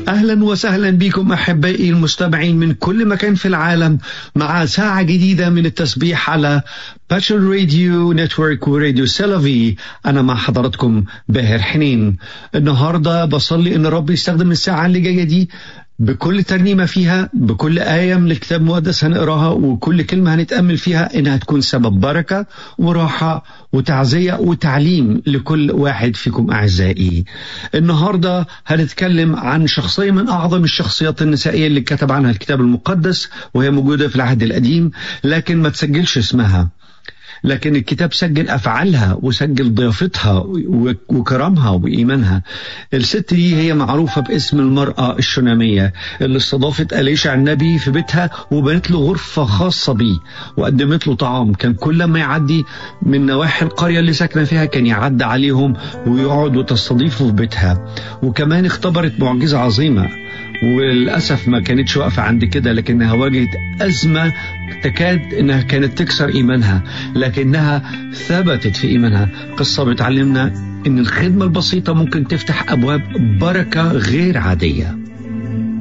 اهلا وسهلا بكم احبائي المستمعين من كل مكان في العالم مع ساعه جديده من التسبيح على باتشل راديو نتورك وراديو سيلافي انا مع حضراتكم باهر حنين النهارده بصلي ان رب يستخدم الساعه اللي جايه دي بكل ترنيمة فيها بكل آية من الكتاب المقدس هنقراها وكل كلمة هنتأمل فيها إنها تكون سبب بركة وراحة وتعزية وتعليم لكل واحد فيكم أعزائي النهاردة هنتكلم عن شخصية من أعظم الشخصيات النسائية اللي كتب عنها الكتاب المقدس وهي موجودة في العهد القديم لكن ما تسجلش اسمها لكن الكتاب سجل أفعالها وسجل ضيافتها وكرمها وإيمانها الست دي هي معروفة باسم المرأة الشنامية اللي استضافت أليشع النبي في بيتها وبنت له غرفة خاصة بيه وقدمت له طعام كان كل ما يعدي من نواحي القرية اللي ساكنة فيها كان يعدي عليهم ويقعد وتستضيفه في بيتها وكمان اختبرت معجزة عظيمة وللأسف ما كانتش واقفة عند كده لكنها واجهت أزمة تكاد أنها كانت تكسر إيمانها لكنها ثبتت في إيمانها قصة بتعلمنا أن الخدمة البسيطة ممكن تفتح أبواب بركة غير عادية